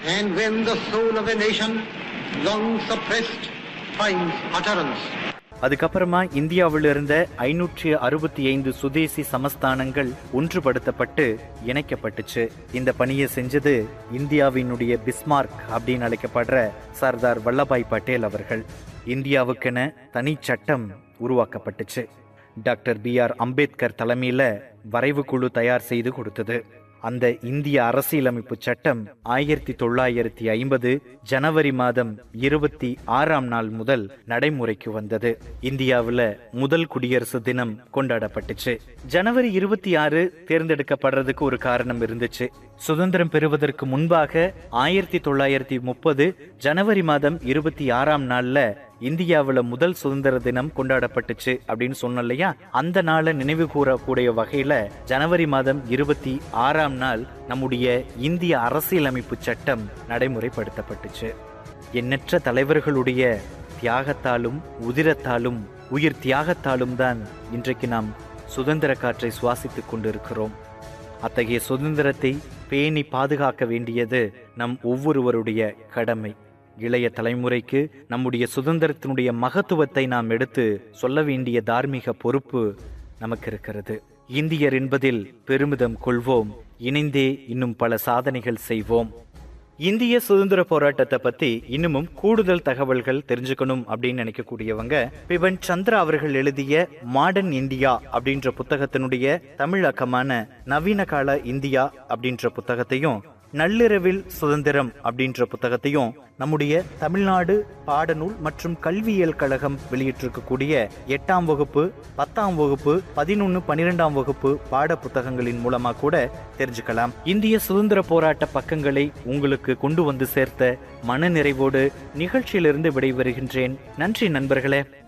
And when the soul of a nation, long suppressed, finds utterance, அதுக்கப்புறமா இந்தியாவில் இருந்த ஐநூற்றி அறுபத்தி ஐந்து சுதேசி சமஸ்தானங்கள் ஒன்றுபடுத்தப்பட்டு இணைக்கப்பட்டுச்சு இந்த பணியை செஞ்சது இந்தியாவினுடைய பிஸ்மார்க் அப்படின்னு அழைக்கப்படுற சர்தார் வல்லபாய் பட்டேல் அவர்கள் இந்தியாவுக்கென தனி சட்டம் உருவாக்கப்பட்டுச்சு டாக்டர் பி ஆர் அம்பேத்கர் தலைமையில வரைவு குழு தயார் செய்து கொடுத்தது அந்த இந்திய அரசியலமைப்பு சட்டம் ஆயிரத்தி தொள்ளாயிரத்தி ஐம்பது ஜனவரி மாதம் இருபத்தி ஆறாம் நாள் முதல் நடைமுறைக்கு வந்தது இந்தியாவுல முதல் குடியரசு தினம் கொண்டாடப்பட்டுச்சு ஜனவரி இருபத்தி ஆறு தேர்ந்தெடுக்கப்படுறதுக்கு ஒரு காரணம் இருந்துச்சு சுதந்திரம் பெறுவதற்கு முன்பாக ஆயிரத்தி தொள்ளாயிரத்தி முப்பது ஜனவரி மாதம் இருபத்தி ஆறாம் நாள்ல இந்தியாவுல முதல் சுதந்திர தினம் கொண்டாடப்பட்டுச்சு அப்படின்னு சொன்னோம் இல்லையா அந்த நாளை நினைவு கூறக்கூடிய வகையில ஜனவரி மாதம் இருபத்தி ஆறாம் நாள் நம்முடைய இந்திய அரசியலமைப்பு சட்டம் நடைமுறைப்படுத்தப்பட்டுச்சு எண்ணற்ற தலைவர்களுடைய தியாகத்தாலும் உதிரத்தாலும் உயிர் தியாகத்தாலும் தான் இன்றைக்கு நாம் சுதந்திர காற்றை சுவாசித்துக் கொண்டிருக்கிறோம் அத்தகைய சுதந்திரத்தை பேணி பாதுகாக்க வேண்டியது நம் ஒவ்வொருவருடைய கடமை இளைய தலைமுறைக்கு நம்முடைய சுதந்திரத்தினுடைய மகத்துவத்தை நாம் எடுத்து சொல்ல வேண்டிய தார்மீக பொறுப்பு நமக்கு இருக்கிறது இந்தியர் என்பதில் பெருமிதம் கொள்வோம் இணைந்தே இன்னும் பல சாதனைகள் செய்வோம் இந்திய சுதந்திர போராட்டத்தை பத்தி இன்னமும் கூடுதல் தகவல்கள் தெரிஞ்சுக்கணும் அப்படின்னு நினைக்கக்கூடியவங்க பிபன் சந்திரா அவர்கள் எழுதிய மாடர்ன் இந்தியா அப்படின்ற புத்தகத்தினுடைய தமிழாக்கமான நவீன கால இந்தியா அப்படின்ற புத்தகத்தையும் நள்ளிரவில் சுதந்திரம் அப்படின்ற புத்தகத்தையும் நம்முடைய தமிழ்நாடு பாடநூல் மற்றும் கல்வியியல் கழகம் வெளியிட்டிருக்கக்கூடிய எட்டாம் வகுப்பு பத்தாம் வகுப்பு பதினொன்று பன்னிரெண்டாம் வகுப்பு பாட புத்தகங்களின் மூலமா கூட தெரிஞ்சுக்கலாம் இந்திய சுதந்திர போராட்ட பக்கங்களை உங்களுக்கு கொண்டு வந்து சேர்த்த மன நிறைவோடு நிகழ்ச்சியிலிருந்து விடைபெறுகின்றேன் நன்றி நண்பர்களே